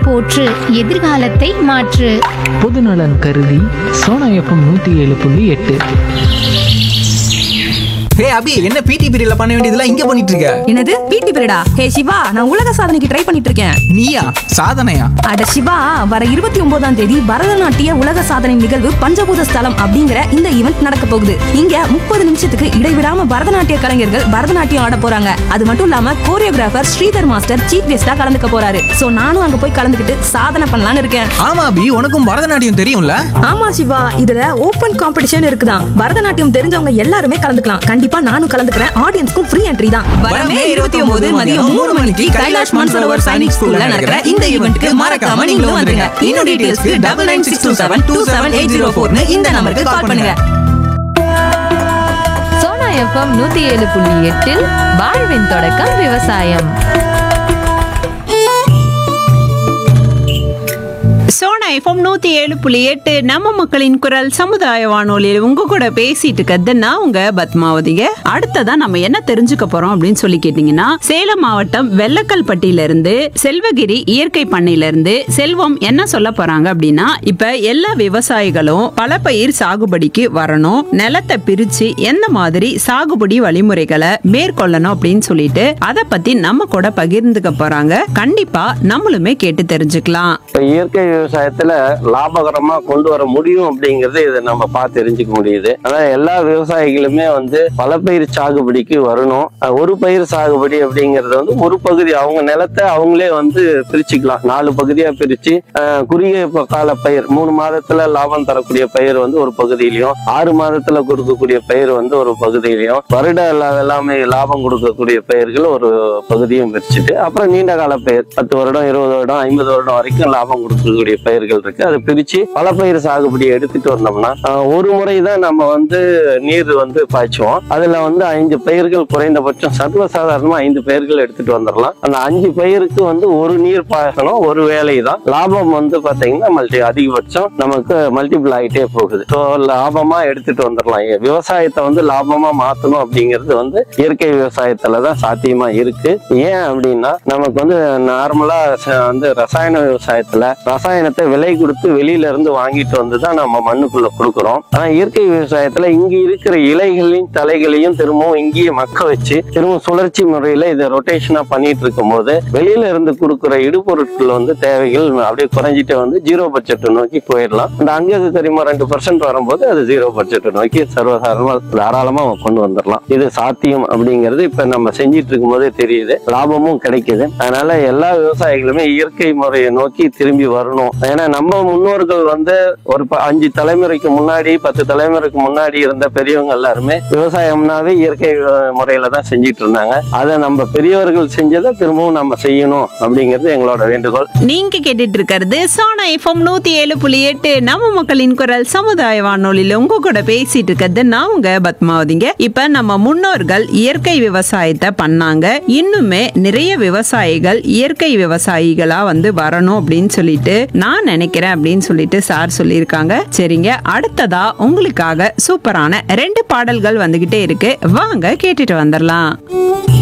போற்று எதிர்காலத்தை மாற்று பொதுநலன் கருதி சோனா எஃப்எம் நூற்றி ஏழு புள்ளி எட்டு ஹே அபி என்ன பிடி பீரியட்ல பண்ண வேண்டியதெல்லாம் இங்க பண்ணிட்டு இருக்க என்னது பிடி பீரியடா ஹே சிவா நான் உலக சாதனைக்கு ட்ரை பண்ணிட்டு இருக்கேன் நீயா சாதனையா அட சிவா வர இருபத்தி ஒன்பதாம் தேதி பரதநாட்டிய உலக சாதனை நிகழ்வு பஞ்சபூத ஸ்தலம் அப்படிங்கிற இந்த ஈவெண்ட் நடக்க போகுது இங்க முப்பது நிமிஷத்துக்கு இடைவிடாம பரதநாட்டிய கலைஞர்கள் பரதநாட்டியம் ஆட போறாங்க அது மட்டும் இல்லாம கோரியோகிராஃபர் ஸ்ரீதர் மாஸ்டர் சீஃப் கெஸ்டா கலந்துக்க போறாரு சோ நானும் அங்க போய் கலந்துக்கிட்டு சாதனை பண்ணலாம்னு இருக்கேன் ஆமா அபி உனக்கும் பரதநாட்டியம் தெரியும்ல ஆமா சிவா இதுல ஓபன் காம்படிஷன் இருக்குதான் பரதநாட்டியம் தெரிஞ்சவங்க எல்லாருமே கலந்துக்கலாம் கண்டிப்பா நானும் கலந்துக்கிறேன் ஆடியன்ஸ்க்கும் ஃப்ரீ என்ட்ரி தான் வரமே இருபத்தி ஒன்பது மதியம் மூணு மணிக்கு கைலாஷ் மான்சரோவர் சைனிக் ஸ்கூல்ல நடக்கிற இந்த ஈவெண்ட்க்கு மறக்காம நீங்களும் வந்துருங்க இன்னும் டீடைல்ஸ்க்கு double nine six two seven two seven eight zero ஃபோர்னு இந்த நம்பருக்கு கால் பண்ணுங்க சோனா எஃப்எம் நூத்தி ஏழு புள்ளி எட்டில் வாழ்வின் தொடக்கம் விவசாயம் சோனா எஃப்எம் நூத்தி ஏழு புள்ளி எட்டு நம்ம மக்களின் குரல் சமுதாய வானொலியில் உங்க கூட பேசிட்டு இருக்கிறதுனா உங்க பத்மாவதிக அடுத்ததா நம்ம என்ன தெரிஞ்சுக்க போறோம் அப்படின்னு சொல்லி கேட்டீங்கன்னா சேலம் மாவட்டம் வெள்ளக்கல்பட்டியில இருந்து செல்வகிரி இயற்கை பண்ணையில இருந்து செல்வம் என்ன சொல்ல போறாங்க அப்படின்னா இப்ப எல்லா விவசாயிகளும் பல பயிர் சாகுபடிக்கு வரணும் நிலத்தை பிரிச்சு எந்த மாதிரி சாகுபடி வழிமுறைகளை மேற்கொள்ளணும் அப்படின்னு சொல்லிட்டு அதை பத்தி நம்ம கூட பகிர்ந்துக்க போறாங்க கண்டிப்பா நம்மளுமே கேட்டு தெரிஞ்சுக்கலாம் இப்ப இயற்கை விவசாயத்துல லாபகரமா கொண்டு வர முடியும் அப்படிங்கறது இதை நம்ம பார்த்து தெரிஞ்சுக்க முடியுது ஆனா எல்லா விவசாயிகளுமே வந்து பல பயிர் சாகுபடிக்கு வரணும் அஹ் ஒரு பயிர் சாகுபடி அப்படிங்கறது வந்து ஒரு பகுதி அவங்க நிலத்தை அவங்களே வந்து பிரிச்சுக்கலாம் நாலு பகுதியா பிரிச்சு அஹ் குறுகிய ப- கால பயிர் மூணு மாதத்துல லாபம் தரக்கூடிய பயிர் வந்து ஒரு பகுதியிலையும் ஆறு மாதத்துல கொடுக்கக்கூடிய பயிர் வந்து ஒரு பகுதியிலையும் வருட எல்லா- எல்லாமே லாபம் கொடுக்கக்கூடிய பயிர்கள் ஒரு பகுதியும் பிரிச்சுட்டு அப்புறம் நீண்ட கால பயிர் பத்து வருடம் இருபது வருடம் ஐம்பது வருடம் வரைக்கும் லாபம் கொடுக்கக்கூடிய பயிர்கள் இருக்கு அதை பிரிச்சு பல பயிர் சாகுபடி எடுத்துட்டு வந்தோம்னா ஆஹ், ஒரு முறை தான் நம்ம வந்து நீர் வந்து பாய்ச்சுவோம் அதுல வந்து ஐந்து பயிர்கள் குறைந்தபட்சம் சர்வசாதாரணமா ஐந்து பயிர்கள் எடுத்துட்டு வந்துடலாம் அந்த அஞ்சு பயிருக்கு வந்து ஒரு நீர் பாய்ச்சணும் ஒரு வேலை தான் லாபம் வந்து பாத்தீங்கன்னா மல்டி அதிகபட்சம் நமக்கு மல்டிபிள் ஆகிட்டே போகுது ஸோ லாபமா எடுத்துட்டு வந்துடலாம் ஏ- விவசாயத்தை வந்து லாபமா மாத்தணும் அப்படிங்கிறது வந்து இயற்கை விவசாயத்துல தான் சாத்தியமா இருக்கு ஏன் அப்படின்னா நமக்கு வந்து நார்மலா வந்து ரசாயன விவசாயத்துல ரசாயனத்தை விலை கொடுத்து வெளியில இருந்து வாங்கிட்டு வந்து தான் நம்ம மண்ணுக்குள்ள கொடுக்குறோம் ஆனா இயற்கை விவசாயத்துல இங்க இருக்கிற இலைகளையும் தலைகளையும் திரும்பவும் இங்கேயே மக்க வச்சு திரும்ப சுழற்சி முறையில இதை ரொட்டேஷனா பண்ணிட்டு இருக்கும்போது வெளியில இருந்து கொடுக்குற இடுபொருட்கள் வந்து தேவைகள் அப்படியே குறைஞ்சிட்டு வந்து ஜீரோ பட்ஜெட் நோக்கி போயிடலாம் அந்த அங்கக கரிமம் ரெண்டு பர்சன்ட் வரும்போது அது ஜீரோ பட்ஜெட் நோக்கி சர்வசாதாரணமா தாராளமா கொண்டு வந்துடலாம் இது சாத்தியம் அப்படிங்கிறது இப்ப நம்ம செஞ்சிட்டு இருக்கும் போதே தெரியுது லாபமும் கிடைக்குது அதனால எல்லா விவசாயிகளுமே இயற்கை முறையை நோக்கி திரும்பி வரணும் ஏன்னா நம்ம முன்னோர்கள் வந்து ஒரு ப- அஞ்சு தலைமுறைக்கு முன்னாடி பத்து தலைமுறைக்கு முன்னாடி இருந்த பெரியவங்க எல்லாருமே விவசாயம்னாவே இயற்கை அஹ், முறையில தான் செஞ்சிட்டு இருந்தாங்க அதை நம்ம பெரியவர்கள் செஞ்சதை திரும்பவும் நம்ம செய்யணும் அப்படிங்கிறது எங்களோட வேண்டுகோள் நீங்க கேட்டுட்டு இருக்கிறது சோனா எஃப்எம் நூத்தி ஏழு புள்ளி எட்டு நம்ம மக்களின் குரல் சமுதாய வானொலியில உங்க கூட பேசிட்டு இருக்கிறது நான் உங்க பத்மாவதிங்க இப்ப நம்ம முன்னோர்கள் இயற்கை விவசாயத்தை பண்ணாங்க இன்னுமே நிறைய விவசாயிகள் இயற்கை விவசாயிகளா வந்து வரணும் அப்படின்னு சொல்லிட்டு நான் நினைக்கிறேன் அப்படின்னு சொல்லிட்டு சார் சொல்லியிருக்காங்க சரிங்க அடுத்ததா உங்களுக்காக சூப்பரான ரெண்டு பாடல்கள் வந்துகிட்டே இருக்கு வாங்க கேட்டுட்டு வந்துடலாம்